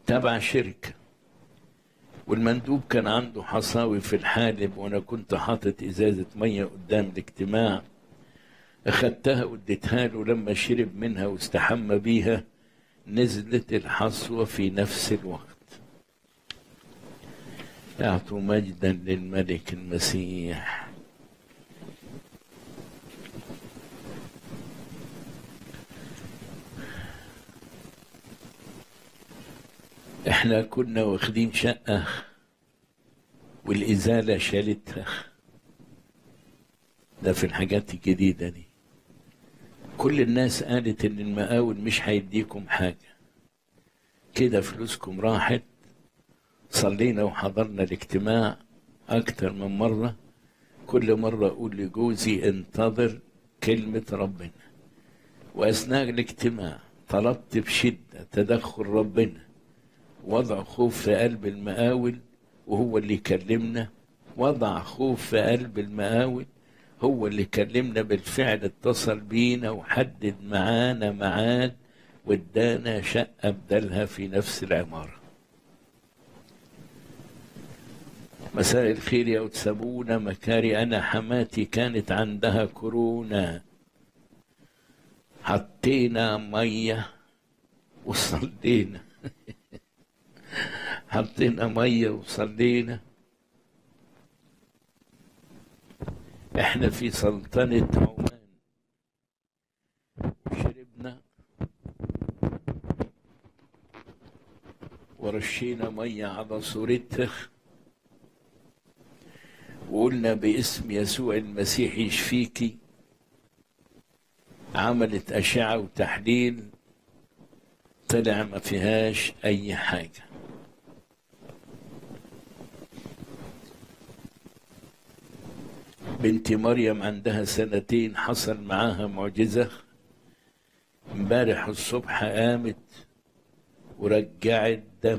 تبع شركة والمندوب كان عنده حصاوي في الحالب وانا كنت حاطط ازازة مية قدام الاجتماع اخدتها واديتها له لما شرب منها واستحمى بيها نزلت الحصوة في نفس الوقت اعطوا مجدا للملك المسيح احنا كنا واخدين شقة والإزالة شالتها ده في الحاجات الجديدة دي كل الناس قالت ان المقاول مش هيديكم حاجة كده فلوسكم راحت صلينا وحضرنا الاجتماع أكتر من مرة كل مرة أقول لجوزي انتظر كلمة ربنا وأثناء الاجتماع طلبت بشدة تدخل ربنا وضع خوف في قلب المقاول وهو اللي كلمنا وضع خوف في قلب المقاول هو اللي كلمنا بالفعل اتصل بينا وحدد معانا ميعاد وادانا شقة بدلها في نفس العمارة مساء الخير يا أتسابونا مكاري أنا حماتي كانت عندها كورونا حطينا مية وصلينا حطينا مية وصلينا احنا في سلطنة عمان شربنا ورشينا مية على صورتها وقلنا باسم يسوع المسيح يشفيكي عملت أشعة وتحليل طلع ما فيهاش أي حاجة بنت مريم عندها سنتين حصل معاها معجزة امبارح الصبح قامت ورجعت دم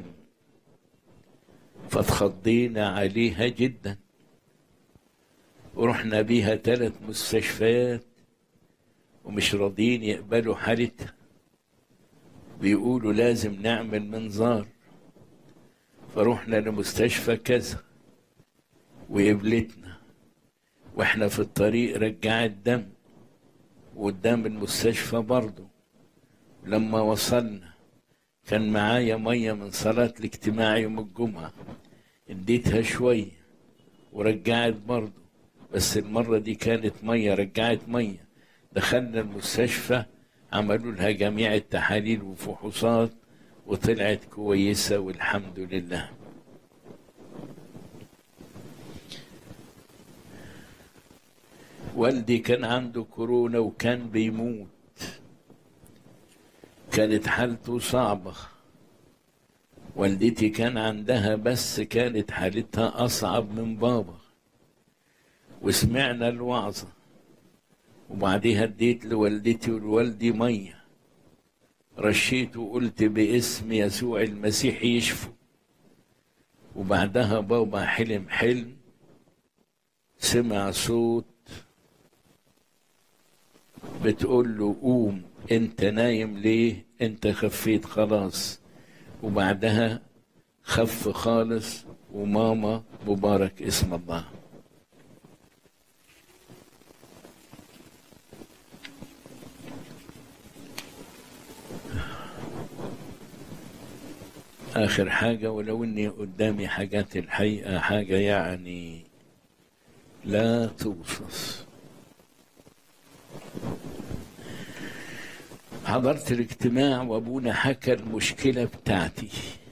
فاتخضينا عليها جدا ورحنا بيها ثلاث مستشفيات ومش راضيين يقبلوا حالتها بيقولوا لازم نعمل منظار فروحنا لمستشفى كذا وقبلتنا واحنا في الطريق رجعت دم وقدام المستشفى برضه لما وصلنا كان معايا ميه من صلاة الاجتماع يوم الجمعة اديتها شوية ورجعت برضه بس المرة دي كانت مية رجعت مية دخلنا المستشفى عملوا لها جميع التحاليل وفحوصات وطلعت كويسة والحمد لله والدي كان عنده كورونا وكان بيموت كانت حالته صعبة والدتي كان عندها بس كانت حالتها أصعب من بابا وسمعنا الوعظة وبعديها اديت لوالدتي ولوالدي مية رشيت وقلت باسم يسوع المسيح يشفوا وبعدها بابا حلم حلم سمع صوت بتقول له قوم انت نايم ليه انت خفيت خلاص وبعدها خف خالص وماما مبارك اسم الله آخر حاجة ولو إني قدامي حاجات الحقيقة حاجة يعني لا توصف حضرت الاجتماع وابونا حكى المشكله بتاعتي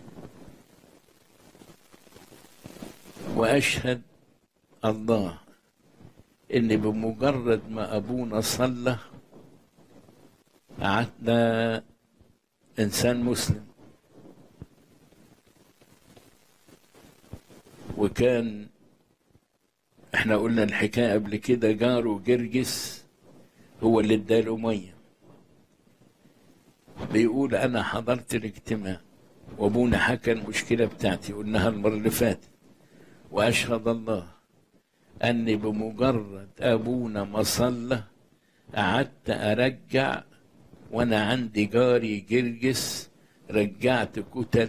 واشهد الله ان بمجرد ما ابونا صلى قعدنا انسان مسلم وكان احنا قلنا الحكايه قبل كده جاره جرجس هو اللي اداله ميه بيقول انا حضرت الاجتماع وابونا حكى المشكله بتاعتي قلناها المره اللي فاتت واشهد الله اني بمجرد ابونا ما صلى قعدت ارجع وانا عندي جاري جرجس رجعت كتل